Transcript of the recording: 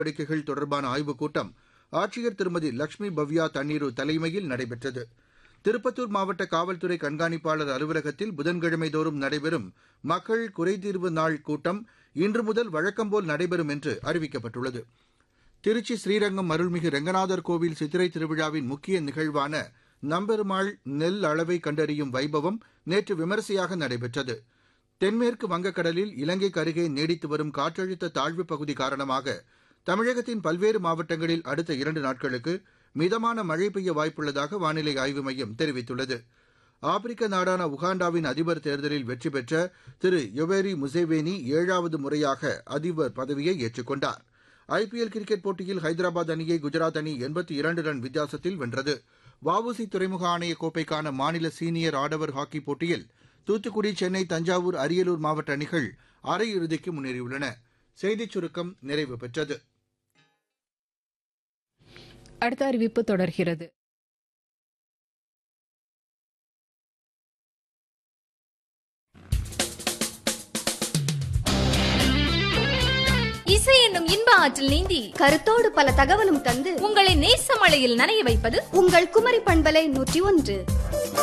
நடவடிக்கைகள் தொடர்பான ஆய்வுக் கூட்டம் ஆட்சியர் திருமதி லட்சுமி பவ்யா தண்ணீரு தலைமையில் நடைபெற்றது திருப்பத்தூர் மாவட்ட காவல்துறை கண்காணிப்பாளர் அலுவலகத்தில் புதன்கிழமை தோறும் நடைபெறும் மக்கள் குறைதீர்வு நாள் கூட்டம் இன்று முதல் வழக்கம்போல் நடைபெறும் என்று அறிவிக்கப்பட்டுள்ளது திருச்சி ஸ்ரீரங்கம் அருள்மிகு ரெங்கநாதர் கோவில் சித்திரை திருவிழாவின் முக்கிய நிகழ்வான நம்பெருமாள் நெல் அளவை கண்டறியும் வைபவம் நேற்று விமரிசையாக நடைபெற்றது தென்மேற்கு வங்கக்கடலில் இலங்கைக்கு அருகே நீடித்து வரும் காற்றழுத்த தாழ்வுப் பகுதி காரணமாக தமிழகத்தின் பல்வேறு மாவட்டங்களில் அடுத்த இரண்டு நாட்களுக்கு மிதமான மழை பெய்ய வாய்ப்புள்ளதாக வானிலை ஆய்வு மையம் தெரிவித்துள்ளது ஆப்பிரிக்க நாடான உகாண்டாவின் அதிபர் தேர்தலில் வெற்றி பெற்ற திரு யொவேரி முசேவேனி ஏழாவது முறையாக அதிபர் பதவியை ஏற்றுக்கொண்டார் ஐபிஎல் கிரிக்கெட் போட்டியில் ஹைதராபாத் அணியை குஜராத் அணி எண்பத்தி இரண்டு ரன் வித்தியாசத்தில் வென்றது வஉசி துறைமுக ஆணைய கோப்பைக்கான மாநில சீனியர் ஆடவர் ஹாக்கி போட்டியில் தூத்துக்குடி சென்னை தஞ்சாவூர் அரியலூர் மாவட்ட அணிகள் அரையிறுதிக்கு முன்னேறியுள்ளன செய்திச் சுருக்கம் நிறைவு பெற்றது அடுத்த அறிவிப்பு தொடர்கிறது இசை என்னும் இன்ப ஆற்றில் நீந்தி கருத்தோடு பல தகவலும் தந்து உங்களை நேசமழையில் நனைய வைப்பது உங்கள் குமரி பண்பலை நூற்றி ஒன்று